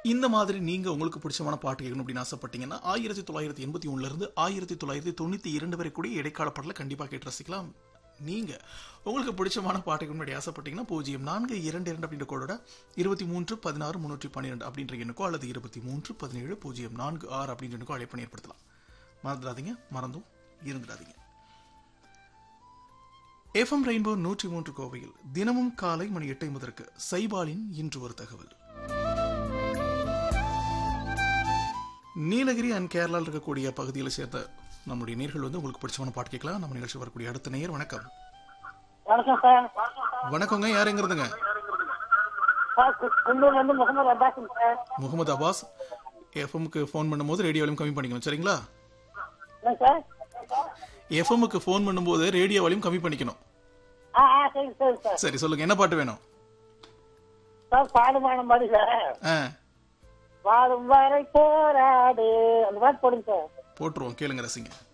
இந்த மாதிரி நீங்க உங்களுக்கு பிடிச்சமான பாட்டு கேட்கணும் அப்படின்னு ஆசைப்பட்டீங்கன்னா ஆயிரத்தி தொள்ளாயிரத்தி எண்பத்தி ஒண்ணுல இருந்து ஆயிரத்தி தொள்ளாயிரத்தி தொண்ணூத்தி இரண்டு வரை கூடிய இடைக்கால பாடல கண்டிப்பா கேட்டு ரசிக்கலாம் நீங்க உங்களுக்கு பிடிச்சமான பாட்டுக்கு முன்னாடி ஆசைப்பட்டீங்கன்னா பூஜ்ஜியம் நான்கு இரண்டு இரண்டு அப்படின்ற கோடோட இருபத்தி மூன்று பதினாறு முன்னூற்றி பன்னிரெண்டு அப்படின்ற எண்ணுக்கோ அல்லது இருபத்தி மூன்று பதினேழு பூஜ்ஜியம் நான்கு ஆறு அப்படின்ற எண்ணுக்கோ அழைப்பு ஏற்படுத்தலாம் மறந்துடாதீங்க மறந்தும் இருந்துடாதீங்க எஃப்எம் ரெயின்போ நூற்றி மூன்று கோவையில் தினமும் காலை மணி எட்டு ஐம்பதற்கு சைபாலின் இன்று ஒரு தகவல் நீலகிரி அண்ட் கேரளாவில் இருக்கக்கூடிய பகுதியில் சேர்ந்த நம்முடைய நேர்கள் வந்து உங்களுக்கு பிடிச்சமான பாட்டு கேட்கலாம் நம்ம நிகழ்ச்சி வரக்கூடிய அடுத்த நேயர் வணக்கம் வணக்கம் சார் வணக்கங்க யார் எங்கிறதுங்க சார் கு- குன்னூர்ல இருந்து முகமது அப்பாஸ் சார் முகமது அப்பாஸ் எஃப்எம்க்கு ஃபோன் பண்ணும்போது ரேடியோலையும் கம்மி பண்ணிக்கணும் சரிங்களா என்ன சார் எஃப்எம்க்கு ஃபோன் பண்ணும்போது ரேடியோ வால்யூம் கம்மி பண்ணிக்கணும் ஆ ஆ சரி சரி சார் சரி சொல்லுங்க என்ன பாட்டு வேணும் சார் பாடுமான மாதிரி சார் ஆ வாழும் வரை போராடு அந்த மாதிரி போடுங்க சார் போட்டுருவோம் கேளுங்க ரசிங்க